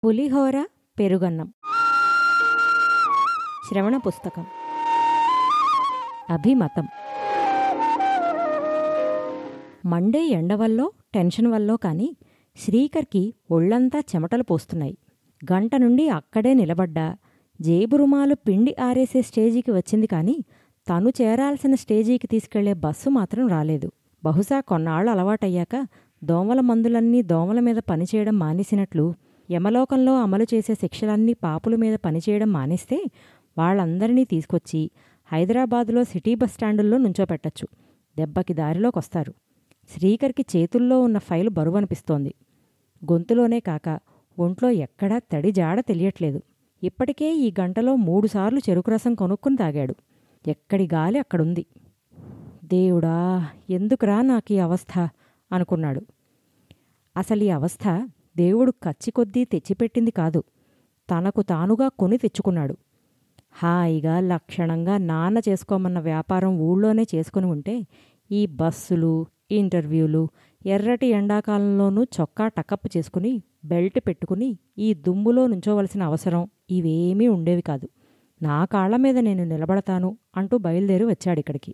పులిహోర పెరుగన్నం శ్రవణ పుస్తకం అభిమతం మండే ఎండ వల్లో టెన్షన్ వల్లో కాని శ్రీకర్కి ఒళ్ళంతా చెమటలు పోస్తున్నాయి గంట నుండి అక్కడే నిలబడ్డా జేబు రుమాలు పిండి ఆరేసే స్టేజీకి వచ్చింది కాని తను చేరాల్సిన స్టేజీకి తీసుకెళ్లే బస్సు మాత్రం రాలేదు బహుశా కొన్నాళ్ళు అలవాటయ్యాక దోమల మందులన్నీ దోమల మీద పనిచేయడం మానేసినట్లు యమలోకంలో అమలు చేసే శిక్షలన్నీ పాపుల మీద పనిచేయడం మానేస్తే వాళ్ళందరినీ తీసుకొచ్చి హైదరాబాదులో సిటీ బస్టాండుల్లో నుంచోపెట్టచ్చు దెబ్బకి దారిలోకొస్తారు శ్రీకర్కి చేతుల్లో ఉన్న ఫైలు బరువనిపిస్తోంది గొంతులోనే కాక ఒంట్లో ఎక్కడా తడి జాడ తెలియట్లేదు ఇప్పటికే ఈ గంటలో మూడుసార్లు చెరుకు రసం కొనుక్కుని తాగాడు ఎక్కడి గాలి అక్కడుంది దేవుడా ఎందుకురా నాకు ఈ అవస్థ అనుకున్నాడు అసలు ఈ అవస్థ దేవుడు కచ్చి కొద్దీ తెచ్చిపెట్టింది కాదు తనకు తానుగా కొని తెచ్చుకున్నాడు హాయిగా లక్షణంగా నాన్న చేసుకోమన్న వ్యాపారం ఊళ్ళోనే చేసుకుని ఉంటే ఈ బస్సులు ఇంటర్వ్యూలు ఎర్రటి ఎండాకాలంలోనూ చొక్కా టకప్ చేసుకుని బెల్ట్ పెట్టుకుని ఈ దుమ్ములో నుంచోవలసిన అవసరం ఇవేమీ ఉండేవి కాదు నా కాళ్ల మీద నేను నిలబడతాను అంటూ బయలుదేరి వచ్చాడిక్కడికి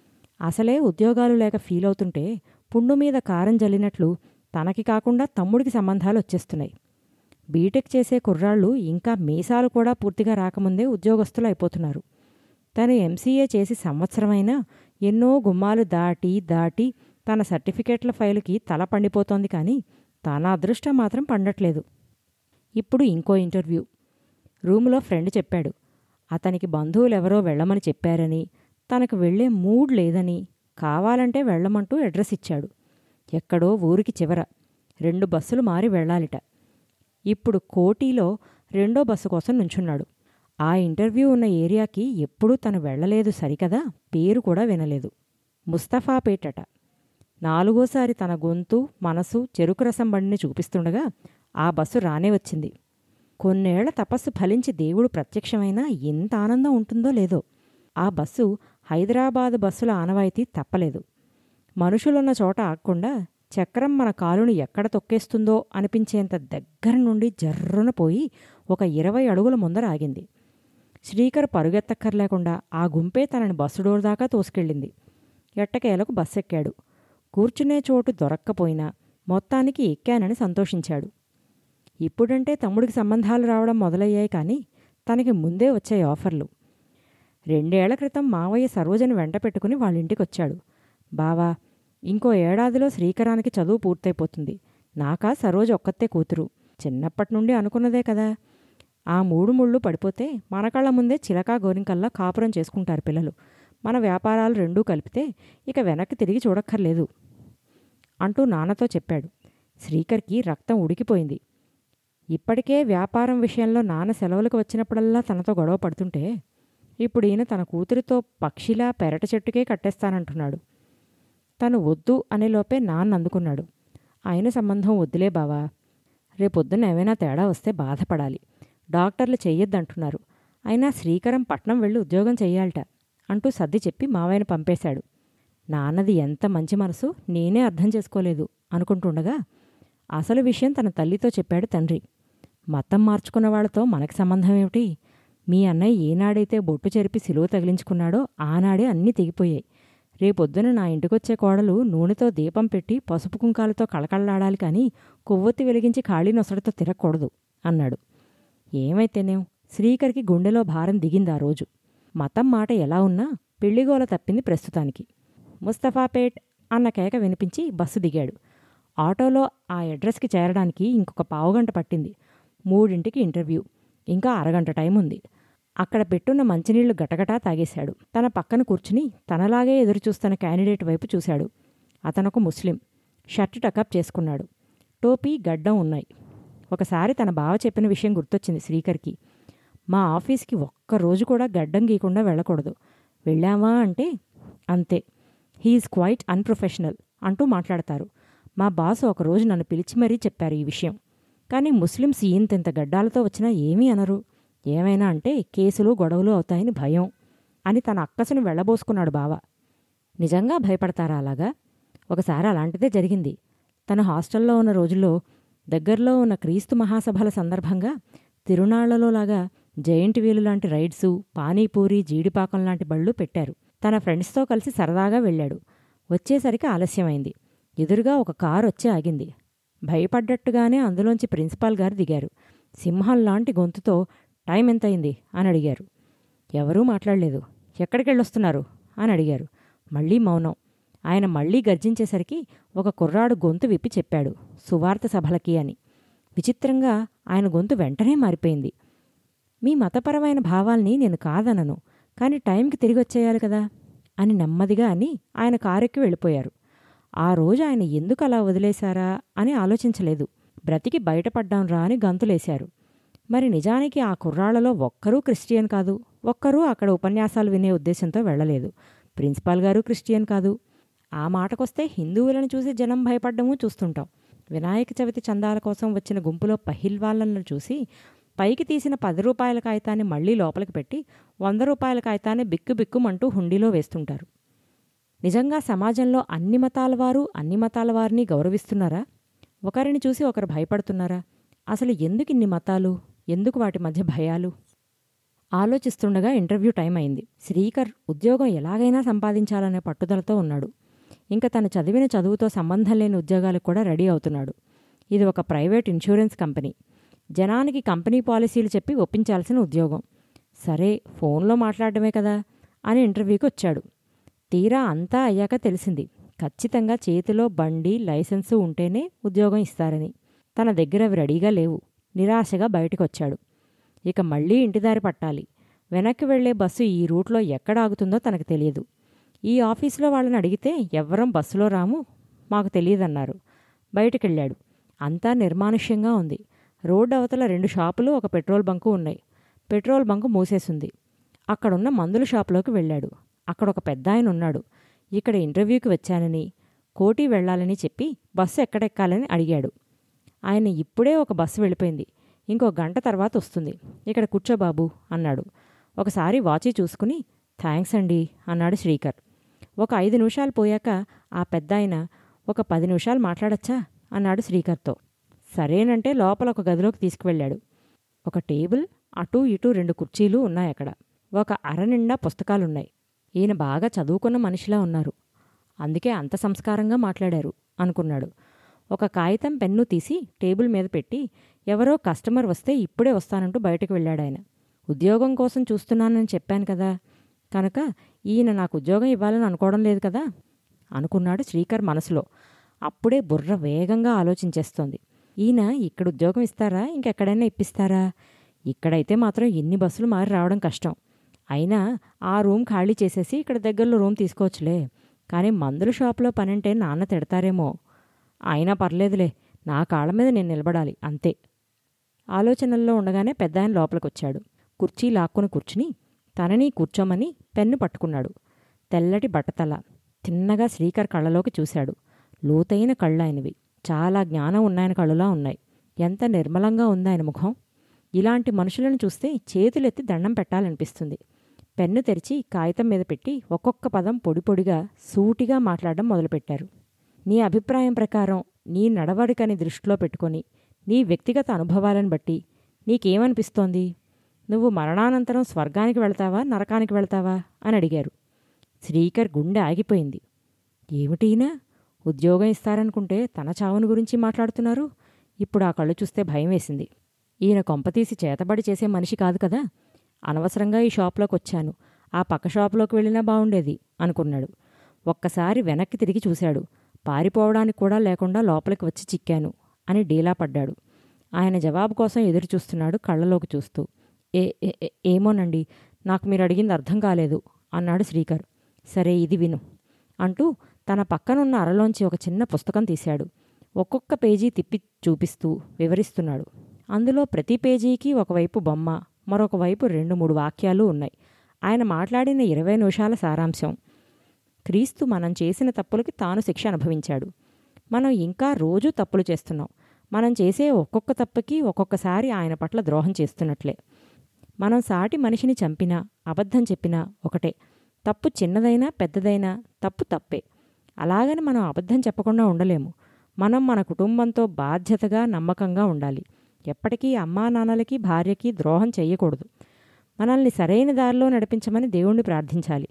అసలే ఉద్యోగాలు లేక ఫీల్ అవుతుంటే పుండు మీద కారం జల్లినట్లు తనకి కాకుండా తమ్ముడికి సంబంధాలు వచ్చేస్తున్నాయి బీటెక్ చేసే కుర్రాళ్ళు ఇంకా మీసాలు కూడా పూర్తిగా రాకముందే ఉద్యోగస్తులు అయిపోతున్నారు తను ఎంసీఏ చేసి సంవత్సరమైనా ఎన్నో గుమ్మాలు దాటి దాటి తన సర్టిఫికేట్ల ఫైలుకి తల పండిపోతోంది కానీ తన అదృష్టం మాత్రం పండట్లేదు ఇప్పుడు ఇంకో ఇంటర్వ్యూ రూములో ఫ్రెండ్ చెప్పాడు అతనికి బంధువులెవరో వెళ్ళమని చెప్పారని తనకు వెళ్లే మూడ్ లేదని కావాలంటే వెళ్ళమంటూ అడ్రస్ ఇచ్చాడు ఎక్కడో ఊరికి చివర రెండు బస్సులు మారి వెళ్ళాలిట ఇప్పుడు కోటీలో రెండో బస్సు కోసం నుంచున్నాడు ఆ ఇంటర్వ్యూ ఉన్న ఏరియాకి ఎప్పుడూ తను వెళ్ళలేదు సరికదా పేరు కూడా వినలేదు ముస్తఫాపేటట నాలుగోసారి తన గొంతు మనసు చెరుకు రసం బండిని చూపిస్తుండగా ఆ బస్సు రానే వచ్చింది కొన్నేళ్ల తపస్సు ఫలించి దేవుడు ప్రత్యక్షమైనా ఎంత ఆనందం ఉంటుందో లేదో ఆ బస్సు హైదరాబాద్ బస్సుల ఆనవాయితీ తప్పలేదు మనుషులున్న చోట ఆగకుండా చక్రం మన కాలుని ఎక్కడ తొక్కేస్తుందో అనిపించేంత దగ్గర నుండి జర్రున పోయి ఒక ఇరవై అడుగుల ముందర ఆగింది శ్రీకర్ పరుగెత్తక్కర్లేకుండా ఆ గుంపే తనని బస్సు డోర్ దాకా తోసుకెళ్ళింది ఎట్టకేలకు బస్సు ఎక్కాడు కూర్చునే చోటు దొరక్కపోయినా మొత్తానికి ఎక్కానని సంతోషించాడు ఇప్పుడంటే తమ్ముడికి సంబంధాలు రావడం మొదలయ్యాయి కానీ తనకి ముందే వచ్చాయి ఆఫర్లు రెండేళ్ల క్రితం మావయ్య సరోజని వెంట పెట్టుకుని వాళ్ళింటికి వచ్చాడు బావా ఇంకో ఏడాదిలో శ్రీకరానికి చదువు పూర్తయిపోతుంది నాకా సరోజ ఒక్కతే కూతురు చిన్నప్పటి నుండి అనుకున్నదే కదా ఆ మూడు ముళ్ళు పడిపోతే మన కళ్ళ ముందే చిలకా గోరింకల్లా కాపురం చేసుకుంటారు పిల్లలు మన వ్యాపారాలు రెండూ కలిపితే ఇక వెనక్కి తిరిగి చూడక్కర్లేదు అంటూ నాన్నతో చెప్పాడు శ్రీకర్కి రక్తం ఉడికిపోయింది ఇప్పటికే వ్యాపారం విషయంలో నాన్న సెలవులకు వచ్చినప్పుడల్లా తనతో గొడవ పడుతుంటే ఇప్పుడు ఈయన తన కూతురితో పక్షిలా పెరట చెట్టుకే కట్టేస్తానంటున్నాడు తను వద్దు అనేలోపే నాన్న అందుకున్నాడు ఆయన సంబంధం వద్దులే బావా రేపొద్దున ఏమైనా తేడా వస్తే బాధపడాలి డాక్టర్లు చెయ్యొద్దంటున్నారు అయినా శ్రీకరం పట్నం వెళ్ళి ఉద్యోగం చెయ్యాలట అంటూ సర్ది చెప్పి మావయ్యను పంపేశాడు నాన్నది ఎంత మంచి మనసు నేనే అర్థం చేసుకోలేదు అనుకుంటుండగా అసలు విషయం తన తల్లితో చెప్పాడు తండ్రి మతం మార్చుకున్న వాళ్లతో మనకి సంబంధం ఏమిటి మీ అన్నయ్య ఏనాడైతే బొట్టు చెరిపి సిలువ తగిలించుకున్నాడో ఆనాడే అన్నీ తెగిపోయాయి రేపొద్దున నా ఇంటికొచ్చే కోడలు నూనెతో దీపం పెట్టి పసుపు కుంకాలతో కళకళలాడాలి కానీ కొవ్వొత్తి వెలిగించి ఖాళీ నొసడితో తిరగకూడదు అన్నాడు ఏమైతేనేం శ్రీకర్కి గుండెలో భారం దిగింది ఆ రోజు మతం మాట ఎలా ఉన్నా పెళ్లిగోల తప్పింది ప్రస్తుతానికి ముస్తఫాపేట్ అన్న కేక వినిపించి బస్సు దిగాడు ఆటోలో ఆ అడ్రస్కి చేరడానికి ఇంకొక పావుగంట పట్టింది మూడింటికి ఇంటర్వ్యూ ఇంకా అరగంట టైం ఉంది అక్కడ పెట్టున్న మంచినీళ్లు గటగటా తాగేశాడు తన పక్కన కూర్చుని తనలాగే ఎదురుచూస్తున్న క్యాండిడేట్ వైపు చూశాడు అతనొక ముస్లిం షర్టు టకప్ చేసుకున్నాడు టోపీ గడ్డం ఉన్నాయి ఒకసారి తన బావ చెప్పిన విషయం గుర్తొచ్చింది శ్రీకర్కి మా ఆఫీస్కి ఒక్కరోజు కూడా గడ్డం గీయకుండా వెళ్ళకూడదు వెళ్ళామా అంటే అంతే హీఈస్ క్వైట్ అన్ప్రొఫెషనల్ అంటూ మాట్లాడతారు మా బాస్ ఒకరోజు నన్ను పిలిచి మరీ చెప్పారు ఈ విషయం కానీ ముస్లిమ్స్ ఇంతెంత గడ్డాలతో వచ్చినా ఏమీ అనరు ఏమైనా అంటే కేసులు గొడవలు అవుతాయని భయం అని తన అక్కసును వెళ్ళబోసుకున్నాడు బావ నిజంగా భయపడతారా అలాగా ఒకసారి అలాంటిదే జరిగింది తను హాస్టల్లో ఉన్న రోజుల్లో దగ్గరలో ఉన్న క్రీస్తు మహాసభల సందర్భంగా తిరునాళ్లలోలాగా జయింట్ వీలు లాంటి రైడ్సు పానీపూరి జీడిపాకం లాంటి బళ్ళు పెట్టారు తన ఫ్రెండ్స్తో కలిసి సరదాగా వెళ్ళాడు వచ్చేసరికి ఆలస్యమైంది ఎదురుగా ఒక కారు వచ్చి ఆగింది భయపడ్డట్టుగానే అందులోంచి ప్రిన్సిపాల్ గారు దిగారు సింహం లాంటి గొంతుతో టైం ఎంతయింది అని అడిగారు ఎవరూ మాట్లాడలేదు ఎక్కడికెళ్ళొస్తున్నారు అని అడిగారు మళ్ళీ మౌనం ఆయన మళ్ళీ గర్జించేసరికి ఒక కుర్రాడు గొంతు విప్పి చెప్పాడు సువార్త సభలకి అని విచిత్రంగా ఆయన గొంతు వెంటనే మారిపోయింది మీ మతపరమైన భావాల్ని నేను కాదనను కానీ టైంకి తిరిగి వచ్చేయాలి కదా అని నెమ్మదిగా అని ఆయన కారెక్కి వెళ్ళిపోయారు ఆ రోజు ఆయన ఎందుకు అలా వదిలేశారా అని ఆలోచించలేదు బ్రతికి బయటపడ్డాం రా అని గంతులేశారు మరి నిజానికి ఆ కుర్రాళ్లలో ఒక్కరూ క్రిస్టియన్ కాదు ఒక్కరూ అక్కడ ఉపన్యాసాలు వినే ఉద్దేశంతో వెళ్ళలేదు ప్రిన్సిపాల్ గారు క్రిస్టియన్ కాదు ఆ మాటకొస్తే హిందువులను చూసి జనం భయపడ్డము చూస్తుంటాం వినాయక చవితి చందాల కోసం వచ్చిన గుంపులో పహిల్వాళ్లను చూసి పైకి తీసిన పది రూపాయల కాగితాన్ని మళ్లీ లోపలికి పెట్టి వంద రూపాయల కాగితాన్ని బిక్కు బిక్కుమంటూ హుండీలో వేస్తుంటారు నిజంగా సమాజంలో అన్ని మతాల వారు అన్ని మతాల వారిని గౌరవిస్తున్నారా ఒకరిని చూసి ఒకరు భయపడుతున్నారా అసలు ఎందుకు ఇన్ని మతాలు ఎందుకు వాటి మధ్య భయాలు ఆలోచిస్తుండగా ఇంటర్వ్యూ టైం అయింది శ్రీకర్ ఉద్యోగం ఎలాగైనా సంపాదించాలనే పట్టుదలతో ఉన్నాడు ఇంకా తను చదివిన చదువుతో సంబంధం లేని ఉద్యోగాలకు కూడా రెడీ అవుతున్నాడు ఇది ఒక ప్రైవేట్ ఇన్సూరెన్స్ కంపెనీ జనానికి కంపెనీ పాలసీలు చెప్పి ఒప్పించాల్సిన ఉద్యోగం సరే ఫోన్లో మాట్లాడటమే కదా అని ఇంటర్వ్యూకి వచ్చాడు తీరా అంతా అయ్యాక తెలిసింది ఖచ్చితంగా చేతిలో బండి లైసెన్సు ఉంటేనే ఉద్యోగం ఇస్తారని తన దగ్గర అవి రెడీగా లేవు నిరాశగా బయటకొచ్చాడు ఇక మళ్ళీ ఇంటిదారి పట్టాలి వెనక్కి వెళ్లే బస్సు ఈ రూట్లో ఎక్కడ ఆగుతుందో తనకు తెలియదు ఈ ఆఫీసులో వాళ్ళని అడిగితే ఎవ్వరం బస్సులో రాము మాకు తెలియదన్నారు బయటికెళ్ళాడు అంతా నిర్మానుష్యంగా ఉంది రోడ్డు అవతల రెండు షాపులు ఒక పెట్రోల్ బంకు ఉన్నాయి పెట్రోల్ బంకు మూసేసుంది అక్కడున్న మందుల షాపులోకి వెళ్ళాడు అక్కడ ఒక పెద్ద ఆయన ఉన్నాడు ఇక్కడ ఇంటర్వ్యూకి వచ్చానని కోటి వెళ్ళాలని చెప్పి బస్సు ఎక్కడెక్కాలని అడిగాడు ఆయన ఇప్పుడే ఒక బస్సు వెళ్ళిపోయింది ఇంకో గంట తర్వాత వస్తుంది ఇక్కడ కూర్చో బాబు అన్నాడు ఒకసారి వాచి చూసుకుని థ్యాంక్స్ అండి అన్నాడు శ్రీకర్ ఒక ఐదు నిమిషాలు పోయాక ఆ పెద్ద ఆయన ఒక పది నిమిషాలు మాట్లాడచ్చా అన్నాడు శ్రీకర్తో సరేనంటే లోపల ఒక గదిలోకి తీసుకువెళ్ళాడు ఒక టేబుల్ అటూ ఇటూ రెండు కుర్చీలు ఉన్నాయి అక్కడ ఒక అర నిండా పుస్తకాలున్నాయి ఈయన బాగా చదువుకున్న మనిషిలా ఉన్నారు అందుకే అంత సంస్కారంగా మాట్లాడారు అనుకున్నాడు ఒక కాగితం పెన్ను తీసి టేబుల్ మీద పెట్టి ఎవరో కస్టమర్ వస్తే ఇప్పుడే వస్తానంటూ బయటకు వెళ్ళాడాయన ఉద్యోగం కోసం చూస్తున్నానని చెప్పాను కదా కనుక ఈయన నాకు ఉద్యోగం ఇవ్వాలని అనుకోవడం లేదు కదా అనుకున్నాడు శ్రీకర్ మనసులో అప్పుడే బుర్ర వేగంగా ఆలోచించేస్తోంది ఈయన ఇక్కడ ఉద్యోగం ఇస్తారా ఇంకెక్కడైనా ఇప్పిస్తారా ఇక్కడైతే మాత్రం ఎన్ని బస్సులు మారి రావడం కష్టం అయినా ఆ రూమ్ ఖాళీ చేసేసి ఇక్కడ దగ్గరలో రూమ్ తీసుకోవచ్చులే కానీ మందుల షాపులో పనంటే నాన్న తిడతారేమో అయినా పర్లేదులే నా కాళ్ళ మీద నేను నిలబడాలి అంతే ఆలోచనల్లో ఉండగానే పెద్ద ఆయన లోపలికొచ్చాడు కుర్చీ లాక్కుని కూర్చుని తనని కూర్చోమని పెన్ను పట్టుకున్నాడు తెల్లటి బట్టతల తిన్నగా శ్రీకర్ కళ్ళలోకి చూశాడు లోతైన కళ్ళాయనవి చాలా జ్ఞానం ఉన్నాయన కళ్ళులా ఉన్నాయి ఎంత నిర్మలంగా ఉందాయన ముఖం ఇలాంటి మనుషులను చూస్తే చేతులెత్తి దండం పెట్టాలనిపిస్తుంది పెన్ను తెరిచి కాగితం మీద పెట్టి ఒక్కొక్క పదం పొడి పొడిగా సూటిగా మాట్లాడడం మొదలుపెట్టారు నీ అభిప్రాయం ప్రకారం నీ నడవడికని దృష్టిలో పెట్టుకొని నీ వ్యక్తిగత అనుభవాలను బట్టి నీకేమనిపిస్తోంది నువ్వు మరణానంతరం స్వర్గానికి వెళ్తావా నరకానికి వెళ్తావా అని అడిగారు శ్రీకర్ గుండె ఆగిపోయింది ఏమిటీనా ఉద్యోగం ఇస్తారనుకుంటే తన చావును గురించి మాట్లాడుతున్నారు ఇప్పుడు ఆ కళ్ళు చూస్తే భయం వేసింది ఈయన కొంపతీసి చేతబడి చేసే మనిషి కాదు కదా అనవసరంగా ఈ షాప్లోకి వచ్చాను ఆ పక్క షాపులోకి వెళ్ళినా బాగుండేది అనుకున్నాడు ఒక్కసారి వెనక్కి తిరిగి చూశాడు పారిపోవడానికి కూడా లేకుండా లోపలికి వచ్చి చిక్కాను అని డీలా పడ్డాడు ఆయన జవాబు కోసం ఎదురు చూస్తున్నాడు కళ్ళలోకి చూస్తూ ఏ ఏ- ఏ- ఏమోనండి నాకు మీరు అడిగింది అర్థం కాలేదు అన్నాడు శ్రీకర్ సరే ఇది విను అంటూ తన పక్కనున్న అరలోంచి ఒక చిన్న పుస్తకం తీశాడు ఒక్కొక్క పేజీ తిప్పి చూపిస్తూ వివరిస్తున్నాడు అందులో ప్రతి పేజీకి ఒకవైపు బొమ్మ మరొక వైపు రెండు మూడు వాక్యాలు ఉన్నాయి ఆయన మాట్లాడిన ఇరవై నిమిషాల సారాంశం క్రీస్తు మనం చేసిన తప్పులకి తాను శిక్ష అనుభవించాడు మనం ఇంకా రోజూ తప్పులు చేస్తున్నాం మనం చేసే ఒక్కొక్క తప్పుకి ఒక్కొక్కసారి ఆయన పట్ల ద్రోహం చేస్తున్నట్లే మనం సాటి మనిషిని చంపినా అబద్ధం చెప్పినా ఒకటే తప్పు చిన్నదైనా పెద్దదైనా తప్పు తప్పే అలాగని మనం అబద్ధం చెప్పకుండా ఉండలేము మనం మన కుటుంబంతో బాధ్యతగా నమ్మకంగా ఉండాలి ఎప్పటికీ అమ్మా నాన్నలకి భార్యకి ద్రోహం చెయ్యకూడదు మనల్ని సరైన దారిలో నడిపించమని దేవుణ్ణి ప్రార్థించాలి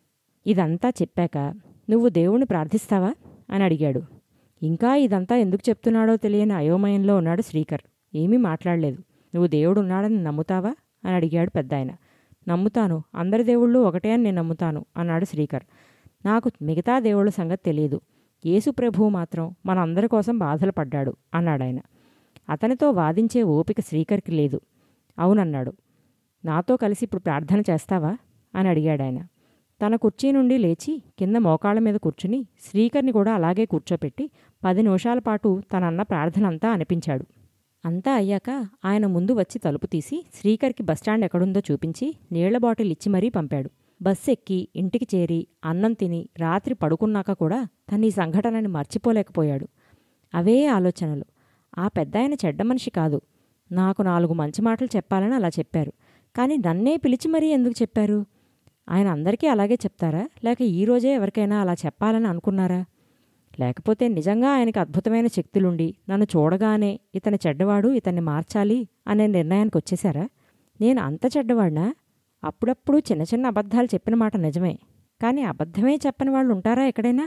ఇదంతా చెప్పాక నువ్వు దేవుణ్ణి ప్రార్థిస్తావా అని అడిగాడు ఇంకా ఇదంతా ఎందుకు చెప్తున్నాడో తెలియని అయోమయంలో ఉన్నాడు శ్రీకర్ ఏమీ మాట్లాడలేదు నువ్వు దేవుడు ఉన్నాడని నమ్ముతావా అని అడిగాడు పెద్దాయన నమ్ముతాను అందరి దేవుళ్ళు ఒకటే అని నేను నమ్ముతాను అన్నాడు శ్రీకర్ నాకు మిగతా దేవుళ్ళ సంగతి తెలియదు యేసు ప్రభువు మాత్రం మనందరి కోసం బాధలు పడ్డాడు అన్నాడాయన అతనితో వాదించే ఓపిక శ్రీకర్కి లేదు అవునన్నాడు నాతో కలిసి ఇప్పుడు ప్రార్థన చేస్తావా అని అడిగాడాయన తన కుర్చీ నుండి లేచి కింద మోకాళ్ళ మీద కూర్చుని శ్రీకర్ని కూడా అలాగే కూర్చోపెట్టి పది నిమిషాల పాటు తనన్న ప్రార్థన అంతా అనిపించాడు అంతా అయ్యాక ఆయన ముందు వచ్చి తలుపు తీసి శ్రీకర్కి బస్టాండ్ ఎక్కడుందో చూపించి నీళ్ల బాటిల్ ఇచ్చి మరీ పంపాడు బస్ ఎక్కి ఇంటికి చేరి అన్నం తిని రాత్రి పడుకున్నాక కూడా తను ఈ సంఘటనని మర్చిపోలేకపోయాడు అవే ఆలోచనలు ఆ పెద్దాయన చెడ్డ మనిషి కాదు నాకు నాలుగు మంచి మాటలు చెప్పాలని అలా చెప్పారు కానీ నన్నే పిలిచి మరీ ఎందుకు చెప్పారు ఆయన అందరికీ అలాగే చెప్తారా లేక ఈరోజే ఎవరికైనా అలా చెప్పాలని అనుకున్నారా లేకపోతే నిజంగా ఆయనకి అద్భుతమైన శక్తులుండి నన్ను చూడగానే ఇతని చెడ్డవాడు ఇతన్ని మార్చాలి అనే నిర్ణయానికి వచ్చేశారా నేను అంత చెడ్డవాడినా అప్పుడప్పుడు చిన్న చిన్న అబద్ధాలు చెప్పిన మాట నిజమే కానీ అబద్ధమే చెప్పని వాళ్ళు ఉంటారా ఎక్కడైనా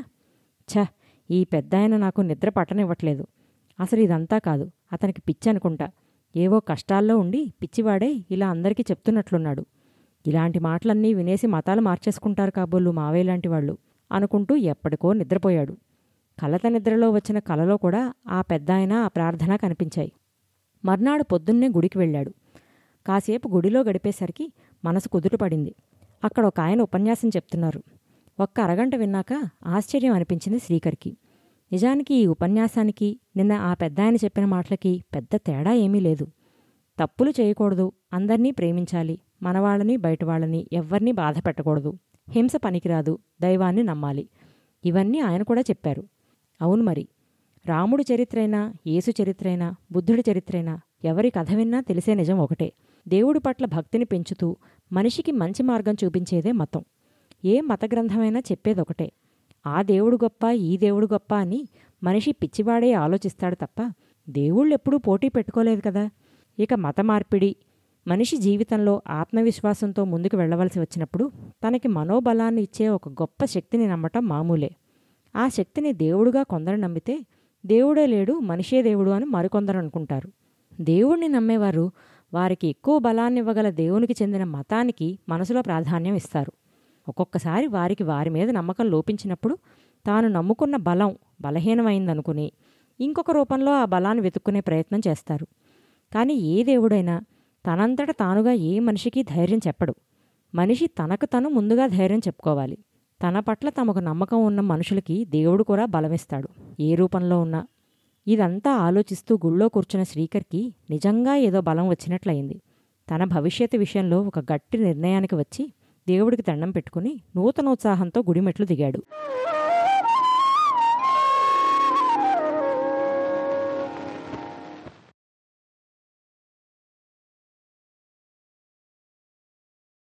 ఛ ఈ పెద్ద ఆయన నాకు నిద్ర పట్టనివ్వట్లేదు అసలు ఇదంతా కాదు అతనికి పిచ్చి అనుకుంటా ఏవో కష్టాల్లో ఉండి పిచ్చివాడే ఇలా అందరికీ చెప్తున్నట్లున్నాడు ఇలాంటి మాటలన్నీ వినేసి మతాలు మార్చేసుకుంటారు కాబోళ్ళు మావేలాంటి వాళ్ళు అనుకుంటూ ఎప్పటికో నిద్రపోయాడు కలత నిద్రలో వచ్చిన కలలో కూడా ఆ పెద్ద ఆయన ఆ ప్రార్థన కనిపించాయి మర్నాడు పొద్దున్నే గుడికి వెళ్ళాడు కాసేపు గుడిలో గడిపేసరికి మనసు కుదుటపడింది అక్కడ ఒక ఆయన ఉపన్యాసం చెప్తున్నారు ఒక్క అరగంట విన్నాక ఆశ్చర్యం అనిపించింది శ్రీకర్కి నిజానికి ఈ ఉపన్యాసానికి నిన్న ఆ పెద్ద ఆయన చెప్పిన మాటలకి పెద్ద తేడా ఏమీ లేదు తప్పులు చేయకూడదు అందర్నీ ప్రేమించాలి మనవాళ్ళని బయటవాళ్ళని ఎవ్వరినీ బాధ పెట్టకూడదు హింస పనికిరాదు దైవాన్ని నమ్మాలి ఇవన్నీ ఆయన కూడా చెప్పారు అవును మరి రాముడి చరిత్రైనా యేసు చరిత్రైనా బుద్ధుడి చరిత్రైనా ఎవరి కథ విన్నా తెలిసే నిజం ఒకటే దేవుడి పట్ల భక్తిని పెంచుతూ మనిషికి మంచి మార్గం చూపించేదే మతం ఏ మత గ్రంథమైనా చెప్పేదొకటే ఆ దేవుడు గొప్ప ఈ దేవుడు గొప్ప అని మనిషి పిచ్చివాడే ఆలోచిస్తాడు తప్ప దేవుళ్ళెప్పుడూ పోటీ పెట్టుకోలేదు కదా ఇక మత మార్పిడి మనిషి జీవితంలో ఆత్మవిశ్వాసంతో ముందుకు వెళ్ళవలసి వచ్చినప్పుడు తనకి మనోబలాన్ని ఇచ్చే ఒక గొప్ప శక్తిని నమ్మటం మామూలే ఆ శక్తిని దేవుడుగా కొందరు నమ్మితే దేవుడే లేడు మనిషే దేవుడు అని మరికొందరు అనుకుంటారు దేవుణ్ణి నమ్మేవారు వారికి ఎక్కువ బలాన్నివ్వగల దేవునికి చెందిన మతానికి మనసులో ప్రాధాన్యం ఇస్తారు ఒక్కొక్కసారి వారికి వారి మీద నమ్మకం లోపించినప్పుడు తాను నమ్ముకున్న బలం బలహీనమైందనుకుని ఇంకొక రూపంలో ఆ బలాన్ని వెతుక్కునే ప్రయత్నం చేస్తారు కానీ ఏ దేవుడైనా తనంతట తానుగా ఏ మనిషికి ధైర్యం చెప్పడు మనిషి తనకు తను ముందుగా ధైర్యం చెప్పుకోవాలి తన పట్ల తమకు నమ్మకం ఉన్న మనుషులకి దేవుడు కూడా బలమిస్తాడు ఏ రూపంలో ఉన్నా ఇదంతా ఆలోచిస్తూ గుళ్ళో కూర్చున్న శ్రీకర్కి నిజంగా ఏదో బలం వచ్చినట్లయింది తన భవిష్యత్తు విషయంలో ఒక గట్టి నిర్ణయానికి వచ్చి దేవుడికి దండం పెట్టుకుని నూతనోత్సాహంతో గుడిమెట్లు దిగాడు